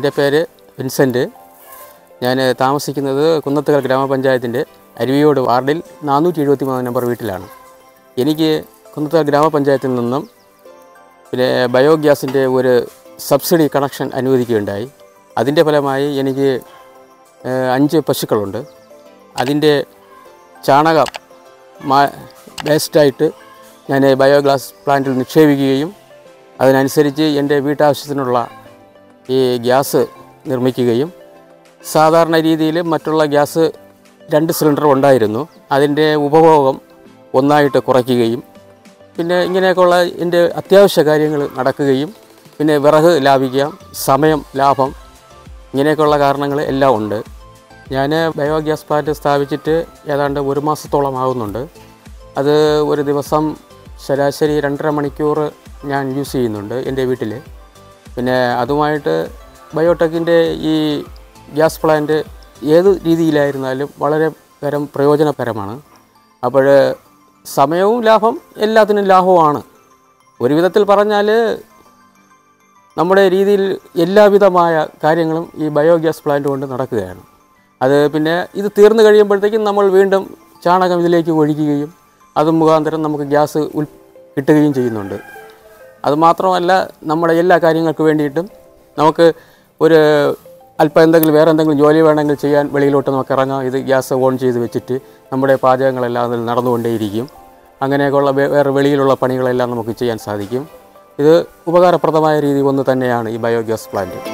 എൻ്റെ പേര് വിൻസെൻറ്റ് ഞാൻ താമസിക്കുന്നത് കുന്നത്തുകൽ ഗ്രാമപഞ്ചായത്തിൻ്റെ അരുവിയോട് വാർഡിൽ നാനൂറ്റി എഴുപത്തി മൂന്ന് നമ്പർ വീട്ടിലാണ് എനിക്ക് കുന്നത്തുകൽ ഗ്രാമപഞ്ചായത്തിൽ നിന്നും പിന്നെ ബയോഗ്യാസിൻ്റെ ഒരു സബ്സിഡി കണക്ഷൻ അനുവദിക്കുകയുണ്ടായി അതിൻ്റെ ഫലമായി എനിക്ക് ഏഹ്, അഞ്ച് പശുക്കളുണ്ട് അതിൻ്റെ ചാണകം മാ വേസ്റ്റായിട്ട് ഞാൻ ബയോഗ്യാസ് പ്ലാന്റിൽ നിക്ഷേപിക്കുകയും അതിനനുസരിച്ച് എൻ്റെ വീട്ടാവശ്യത്തിനുള്ള ഈ ഗ്യാസ് നിർമ്മിക്കുകയും സാധാരണ രീതിയിൽ മറ്റുള്ള ഗ്യാസ് രണ്ട് സിലിണ്ടർ ഉണ്ടായിരുന്നു അതിൻ്റെ ഉപഭോഗം ഒന്നായിട്ട് കുറയ്ക്കുകയും പിന്നെ ഇങ്ങനെയൊക്കെയുള്ള എൻ്റെ അത്യാവശ്യ കാര്യങ്ങൾ നടക്കുകയും പിന്നെ വിറക് ലാഭിക്കാം സമയം ലാഭം ഇങ്ങനെയൊക്കെയുള്ള കാരണങ്ങൾ എല്ലാം ഉണ്ട് ഞാൻ ബയോഗ്യാസ് പ്ലാന്റ് സ്ഥാപിച്ചിട്ട് ഏതാണ്ട് ഒരു മാസത്തോളം ആകുന്നുണ്ട് അത് ഒരു ദിവസം ശരാശരി രണ്ടര മണിക്കൂർ ഞാൻ യൂസ് ചെയ്യുന്നുണ്ട് എൻ്റെ വീട്ടിൽ പിന്നെ അതുമായിട്ട് ബയോടെക്കിൻ്റെ ഈ ഗ്യാസ് പ്ലാന്റ് ഏത് രീതിയിലായിരുന്നാലും വളരെ തരം പ്രയോജനപരമാണ് അപ്പോൾ സമയവും ലാഭം എല്ലാത്തിനും ലാഭവുമാണ് ഒരു വിധത്തിൽ പറഞ്ഞാൽ നമ്മുടെ രീതിയിൽ എല്ലാവിധമായ കാര്യങ്ങളും ഈ ബയോഗ്യാസ് പ്ലാന്റ് കൊണ്ട് നടക്കുകയാണ് അത് പിന്നെ ഇത് തീർന്നു കഴിയുമ്പോഴത്തേക്കും നമ്മൾ വീണ്ടും ചാണകം ഇതിലേക്ക് ഒഴിക്കുകയും അത് മുഖാന്തരം നമുക്ക് ഗ്യാസ് ഉൽ കിട്ടുകയും ചെയ്യുന്നുണ്ട് അതുമാത്രമല്ല നമ്മുടെ എല്ലാ കാര്യങ്ങൾക്ക് വേണ്ടിയിട്ടും നമുക്ക് ഒരു അല്പം എന്തെങ്കിലും വേറെ എന്തെങ്കിലും ജോലി വേണമെങ്കിൽ ചെയ്യാൻ വെളിയിലോട്ട് നമുക്ക് ഇറങ്ങാം ഇത് ഗ്യാസ് ഓൺ ചെയ്ത് വെച്ചിട്ട് നമ്മുടെ പാചകങ്ങളെല്ലാം അതിൽ നടന്നുകൊണ്ടേയിരിക്കും അങ്ങനെയൊക്കെയുള്ള വേ- വേറെ വെളിയിലുള്ള പണികളെല്ലാം നമുക്ക് ചെയ്യാൻ സാധിക്കും ഇത് ഉപകാരപ്രദമായ രീതി ഒന്ന് തന്നെയാണ് ഈ ബയോഗ്യാസ് പ്ലാന്റ്